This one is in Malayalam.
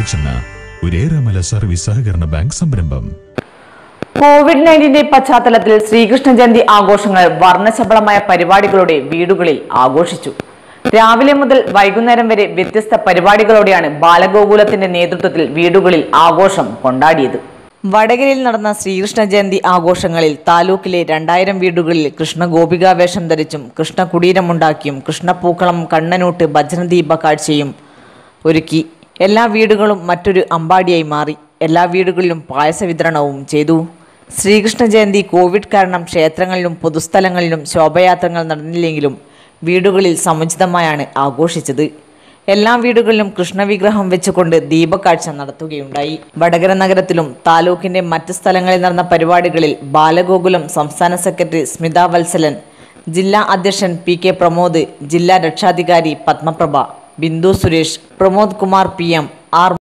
വെളിച്ചെണ്ണ ഒരേറെമല സർവീസ് സഹകരണ ബാങ്ക് സംരംഭം കോവിഡ് നയൻറ്റീന്റെ പശ്ചാത്തലത്തിൽ ശ്രീകൃഷ്ണ ജയന്തി ആഘോഷങ്ങൾ വർണ്ണശബളമായ പരിപാടികളോടെ വീടുകളിൽ ആഘോഷിച്ചു രാവിലെ മുതൽ വൈകുന്നേരം വരെ വ്യത്യസ്ത പരിപാടികളോടെയാണ് ബാലഗോകുലത്തിന്റെ നേതൃത്വത്തിൽ വീടുകളിൽ ആഘോഷം കൊണ്ടാടിയത് വടകരയിൽ നടന്ന ശ്രീകൃഷ്ണ ജയന്തി ആഘോഷങ്ങളിൽ താലൂക്കിലെ രണ്ടായിരം വീടുകളിൽ കൃഷ്ണ ഗോപികാ വേഷം ധരിച്ചും കൃഷ്ണ കുടീരമുണ്ടാക്കിയും കൃഷ്ണപ്പൂക്കളം കണ്ണനൂട്ട് ഭജനദീപ കാഴ്ചയും ഒരുക്കി എല്ലാ വീടുകളും മറ്റൊരു അമ്പാടിയായി മാറി എല്ലാ വീടുകളിലും പായസ വിതരണവും ചെയ്തു ശ്രീകൃഷ്ണ ജയന്തി കോവിഡ് കാരണം ക്ഷേത്രങ്ങളിലും പൊതുസ്ഥലങ്ങളിലും ശോഭയാത്രകൾ നടന്നില്ലെങ്കിലും വീടുകളിൽ സമുചിതമായാണ് ആഘോഷിച്ചത് എല്ലാ വീടുകളിലും കൃഷ്ണവിഗ്രഹം വെച്ചുകൊണ്ട് ദീപക്കാഴ്ച നടത്തുകയുണ്ടായി വടകര നഗരത്തിലും താലൂക്കിന്റെ മറ്റ് സ്ഥലങ്ങളിൽ നടന്ന പരിപാടികളിൽ ബാലഗോകുലം സംസ്ഥാന സെക്രട്ടറി സ്മിത വത്സലൻ ജില്ലാ അധ്യക്ഷൻ പി കെ പ്രമോദ് ജില്ലാ രക്ഷാധികാരി Padmaprabha Bindu Suresh Pramod Kumar P M R